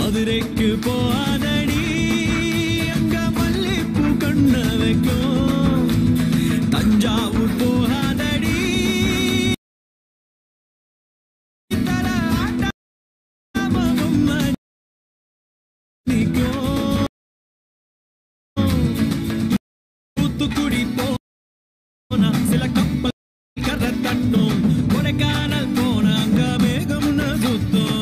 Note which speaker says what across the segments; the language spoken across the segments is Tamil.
Speaker 1: மதுரைக்கு போகாதடி அங்க மல்லிப்பூ கண்ண வைக்கும் தஞ்சாவூர் போகாதடி தல ஆட்டாம பொம்மை நிக்கும். தூத்துக்குடி போனா சில கப்பல் கரை தட்டும் கொடைக்கானல் போனா அங்க மேகம்னு சுத்தும்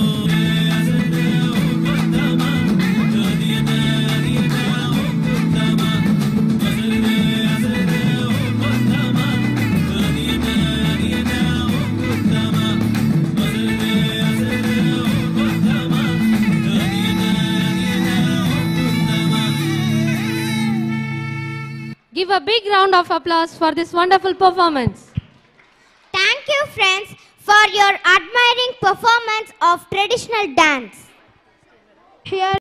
Speaker 2: Give a big round of applause for this wonderful performance.
Speaker 3: Thank you, friends, for your admiring performance of traditional dance.
Speaker 4: Here